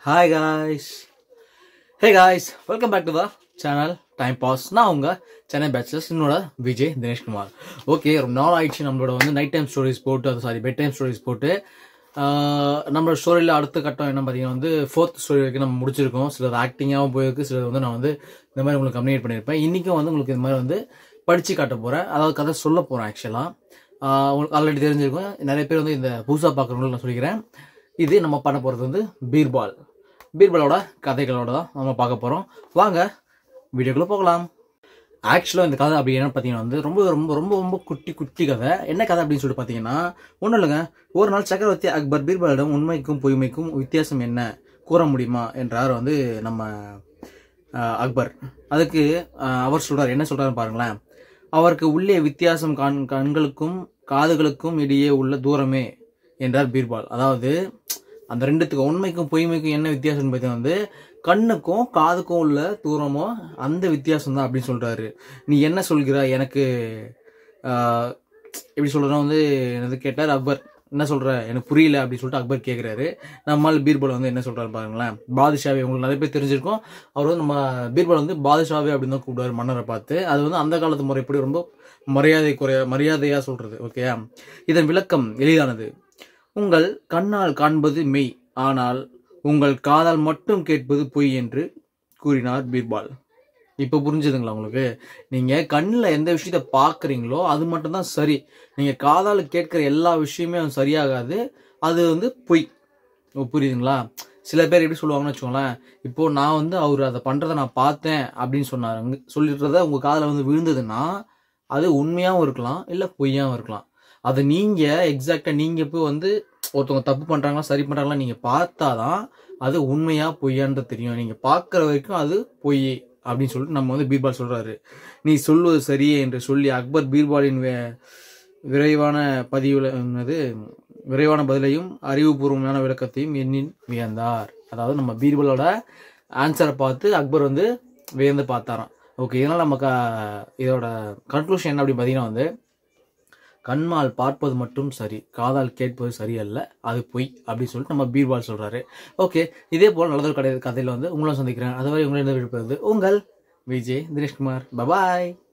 hi guys hey guys welcome back to the channel time pass நான் உங்க Chennai bachelors என்னோட Vijay Dineshkumar okay ரொம்ப நாள் ஆயிடுச்சு நம்மளோட வந்து நைட் டைம் ஸ்டோரிஸ் போட்டு அது சாரி பெட் டைம் ஸ்டோரிஸ் போட்டு ஆஹ், நம்மளோட ஸ்டோரியில் அடுத்த கட்டம் என்ன பார்த்தீங்கன்னா வந்து ஃபோர்த் ஸ்டோரி வரைக்கும் நம்ம முடிச்சிருக்கோம் சிலது ஆக்டிங்காகவும் போயிருக்கு சிலது வந்து நான் வந்து இந்த மாதிரி உங்களுக்கு கம்யூனிகேட் பண்ணியிருப்பேன் இன்றைக்கும் வந்து உங்களுக்கு இந்த மாதிரி வந்து படித்து காட்ட போகிறேன் அதாவது கதை சொல்ல போகிறேன் ஆக்சுவலாக உங்களுக்கு ஆல்ரெடி தெரிஞ்சிருக்கும் நிறைய பேர் வந்து இந்த புதுசாக பார்க்குறவங்களுக்கு நான் சொல்லிக்கிறேன் இது நம்ம பண்ண போகிறது வந்து பீர்பால் பீர்பாலோட கதைகளோட தான் நம்ம பார்க்க போகிறோம் வாங்க வீடியோக்குள்ளே போகலாம் ஆக்சுவலாக இந்த கதை அப்படி என்னன்னு பார்த்தீங்கன்னா வந்து ரொம்ப ரொம்ப ரொம்ப ரொம்ப குட்டி குட்டி கதை என்ன கதை அப்படின்னு சொல்லிட்டு பார்த்தீங்கன்னா ஒன்றும் இல்லைங்க ஒரு நாள் சக்கரவர்த்தி அக்பர் பீர்பாலிடம் உண்மைக்கும் பொய்மைக்கும் வித்தியாசம் என்ன கூற முடியுமா என்றார் வந்து நம்ம அஹ், அக்பர் அதுக்கு அஹ், அவர் சொல்றார் என்ன சொல்றாரு பாருங்களேன் அவருக்கு உள்ளே வித்தியாசம் கண் கண்களுக்கும் காதுகளுக்கும் இடையே உள்ள தூரமே என்றார் பீர்பால் அதாவது அந்த ரெண்டுத்துக்கும் உண்மைக்கும் பொய்மைக்கும் என்ன வித்தியாசம்னு பார்த்தீங்கன்னா வந்து கண்ணுக்கும் காதுக்கும் உள்ள தூரமோ அந்த வித்தியாசம் தான் அப்படின்னு சொல்றாரு நீ என்ன சொல்கிற எனக்கு ஆஹ், எப்படி சொல்றேன்னா வந்து என்னது கேட்டார் அக்பர் என்ன சொல்ற எனக்கு புரியல அப்படின்னு சொல்லிட்டு அக்பர் கேட்குறாரு நம்மால் பீர்பால் வந்து என்ன சொல்றாரு பாருங்களேன் பாதுஷாவே உங்களுக்கு நிறைய பேர் தெரிஞ்சிருக்கும் அவர் வந்து நம்ம பீர்பால் வந்து பாதுஷாவே அப்படின்னு தான் கூப்பிடுவார் மன்னரை பார்த்து அது வந்து அந்த காலத்து முறைப்படி ரொம்ப மரியாதை குறைய மரியாதையா சொல்றது ஓகே இதன் விளக்கம் எளிதானது உங்கள் கண்ணால் காண்பது மெய் ஆனால் உங்கள் காதால் மட்டும் கேட்பது பொய் என்று கூறினார் பீர்பால் இப்போ புரிஞ்சுதுங்களா உங்களுக்கு நீங்க கண்ணில் எந்த விஷயத்த பார்க்குறீங்களோ அது மட்டும்தான் சரி நீங்க காதால் கேட்குற எல்லா விஷயமே அது சரியாகாது அது வந்து பொய் ஓ, புரியுதுங்களா சில பேர் எப்படி சொல்லுவாங்கன்னு வச்சுக்கோங்களேன் இப்போ நான் வந்து அவர் அதை பண்றதை நான் பார்த்தேன் அப்படின்னு சொன்னாரு சொல்லிடுறத உங்க காதில் வந்து விழுந்ததுன்னா அது உண்மையாகவும் இருக்கலாம் இல்லை பொய்யாகவும் இருக்கலாம் அதை நீங்க எக்ஸாக்டா நீங்க போய் வந்து ஒருத்தவங்க தப்பு பண்றாங்களா சரி பண்றாங்களா நீங்க பார்த்தாதான் அது உண்மையா பொய்யான்றது தெரியும் நீங்க பார்க்குற வரைக்கும் அது பொய் அப்படின்னு சொல்லிட்டு நம்ம வந்து பீர்பால் சொல்றாரு நீ சொல்வது சரியே என்று சொல்லி அக்பர் பீர்பாலின் வே- விரைவான பதிவுல என்னது விரைவான பதிலையும் அறிவுபூர்வமான விளக்கத்தையும் எண்ணின் வியந்தார் அதாவது நம்ம பீர்பலோட ஆன்சரை பார்த்து அக்பர் வந்து வியந்து பார்த்தாராம் ஓகே இதனால் நமக்கு அஹ், இதோட கன்க்ளூஷன் என்ன அப்படின்னு பார்த்தீங்கன்னா வந்து கண்மால் பார்ப்பது மட்டும் சரி காதால் கேட்பது சரியல்ல அது பொய் அப்படின்னு சொல்லிட்டு நம்ம பீர்பால் சொல்றாரு ஓகே இதே போல் நல்லதொரு கடை கதையில் வந்து உங்களும் சந்திக்கிறேன் அதுவரை உங்களை விடுப்பது உங்கள் விஜய் தினேஷ்குமார் பபாய்